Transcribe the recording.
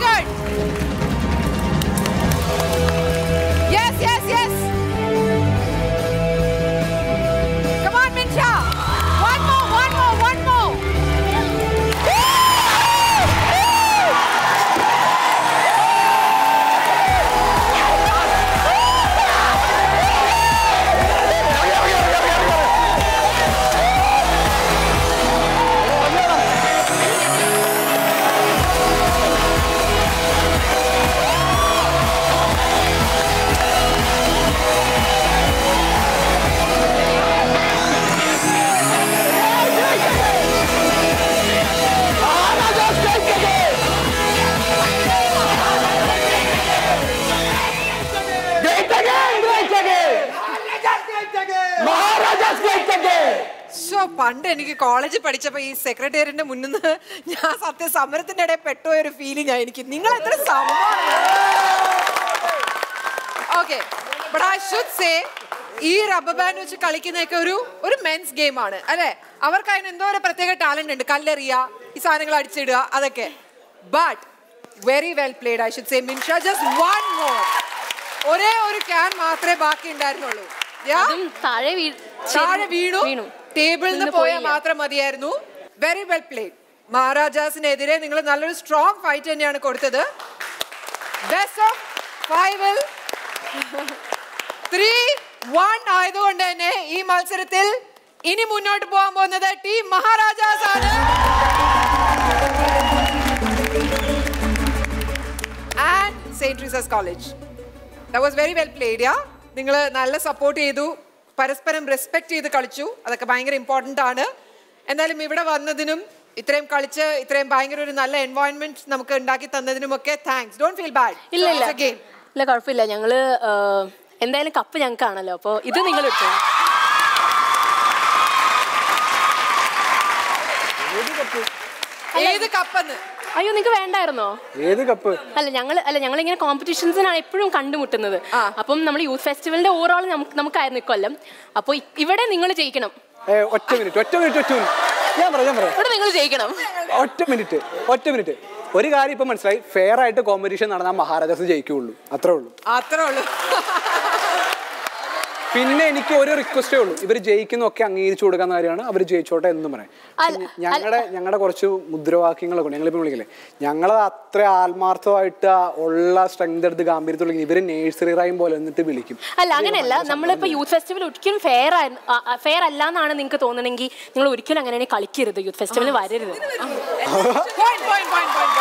Good yes yes yes Come on, Minsha. One more, one more, one more. Great again, great again. Maharajas great again. ശോ പണ്ട് എനിക്ക് കോളേജിൽ പഠിച്ചപ്പോ ഈ സെക്രട്ടേറിയറ്റിന്റെ മുന്നിൽ നിന്ന് ഞാൻ സത്യ സമരത്തിന്റെ ഇടയിൽ പെട്ടുപോയ ഒരു ഫീലിംഗ് ആയി എനിക്ക് നിങ്ങൾ എത്ര okay but I should say ഈ റബ്ബർ ബാൻഡ് വെച്ച് കളിക്കുന്നതൊക്കെ ഒരു ഒരു മെൻസ് ഗെയിം ആണ് അല്ലെ അവർക്ക് അതിന് എന്തോ ഒരു പ്രത്യേക ടാലന്റ് ഉണ്ട് കല്ലെറിയ ഈ സാധനങ്ങൾ അടിച്ചിടുക അതൊക്കെ but very well played I should say Minsha just one more ഒരേ ഒരു ക്യാൻ മാത്രമേ ബാക്കി ഉണ്ടായിരുന്നുള്ളൂ Yeah? അതും താഴെ വീ- താഴെ വീണു വീണു ടേബിളിൽ നിന്ന് നിന്ന് പോയാൽ പോയില്ല. മാത്രം മതിയായിരുന്നു വെരി വെൽ പ്ലേഡ് മഹാരാജാസിനെതിരെ നിങ്ങൾ നല്ലൊരു സ്ട്രോങ് ഫൈറ്റ് തന്നെയാണ് കൊടുത്തത് ബെസ്റ്റ് ഓഫ് ഫൈവിൽ ത്രീ വൺ ആയതുകൊണ്ട് തന്നെ ഈ മത്സരത്തിൽ ഇനി മുന്നോട്ട് പോകാൻ പോകുന്നത് ടീം മഹാരാജാസ് ആണ് and Saint Teresa's College that was very well played yeah നിങ്ങൾ നല്ല സപ്പോർട്ട് ചെയ്തു പരസ്പരം റെസ്പെക്ട് ചെയ്ത് കളിച്ചു അതൊക്കെ ഭയങ്കര ഇമ്പോർട്ടൻ്റ് ആണ് എന്നാലും ഇവിടെ വന്നതിനും ഇത്രയും കളിച്ച് ഇത്രയും ഭയങ്കര ഒരു നല്ല എൻവയോൺമെന്റ് നമുക്ക് ഉണ്ടാക്കി തന്നതിനും ഒക്കെ താങ്ക്സ് ഡോണ്ട് ഫീൽ ബാഡ് ഇല്ല ഇല്ല ഗെയിം ഇല്ല കുഴപ്പമില്ല ഞങ്ങള് ആ, എന്തായാലും കപ്പ് ഞങ്ങൾക്കാണല്ലോ അപ്പോൾ ഇത് നിങ്ങൾ ഇട്ടു ഏത് കപ്പെന്ന് അയ്യോ നിങ്ങൾക്ക് വേണ്ടായിരുന്നോ ഏത് കപ്പ് അല്ല ഞങ്ങൾ അല്ല ഞങ്ങൾ ഇങ്ങനെ കോമ്പറ്റീഷൻസിനാണ് എപ്പോഴും കണ്ടുമുട്ടുന്നത് അപ്പം നമ്മൾ യൂത്ത് ഫെസ്റ്റിവലിന്റെ ഓവറോൾ നമുക്ക് നമുക്കായിരുന്നു ഇക്കൊല്ലം അപ്പോൾ ഇവിടെ നിങ്ങൾ ജയിക്കണം ഏ, ഒറ്റ മിനിറ്റ് ഒറ്റ മിനിറ്റ് ഒറ്റ മിനിറ്റ് ഞാൻ പറയാം ഞാൻ പറയാം ഇവിടെ നിങ്ങൾ ജയിക്കണം ഒറ്റ മിനിറ്റ് ഒറ്റ മിനിറ്റ് ഒരു കാര്യം ഇപ്പൊ മനസ്സിലായി ഫെയർ ആയിട്ട് കോമ്പറ്റീഷൻ നടന്നാൽ മഹാരാജാസ് ജയിക്കുകയുള്ളൂ അത്രേ ഉള്ളൂ അത്രേ ഉള്ളൂ പിന്നെ എനിക്ക് ഒരു റിക്വസ്റ്റേ ഉള്ളൂ ഇവർ ജയിക്കുന്നൊക്കെ അംഗീകരിച്ചു കൊടുക്കുന്ന കാര്യമാണ് അവർ ജയിച്ചോട്ടെ എന്നും പറയാം അല്ല, ഞങ്ങളുടെ ഞങ്ങളുടെ കുറച്ച് മുദ്രാവാക്യങ്ങളൊക്കെ ഉണ്ട് ഞങ്ങളിപ്പോൾ വിളിക്കില്ലേ ഞങ്ങളത് അത്ര ആത്മാർത്ഥമായിട്ട് ആ ഉള്ള സ്ട്രെങ്ത് എടുത്ത് ഗാംഭീര്യത്തിൽ ഇവര് നേഴ്സറി റൈം പോലെ എന്നിട്ട് വിളിക്കും അല്ല അങ്ങനെയല്ല നമ്മളിപ്പോൾ യൂത്ത് ഫെസ്റ്റിവൽ ഒരിക്കലും ഫെയർ ഫെയർ അല്ല എന്നാണ് നിങ്ങൾക്ക് തോന്നണമെങ്കിൽ നിങ്ങൾ ഒരിക്കലും അങ്ങനെ കളിക്കരുത് യൂത്ത് ഫെസ്റ്റിവൽ വരരുത് Point, point, point, point,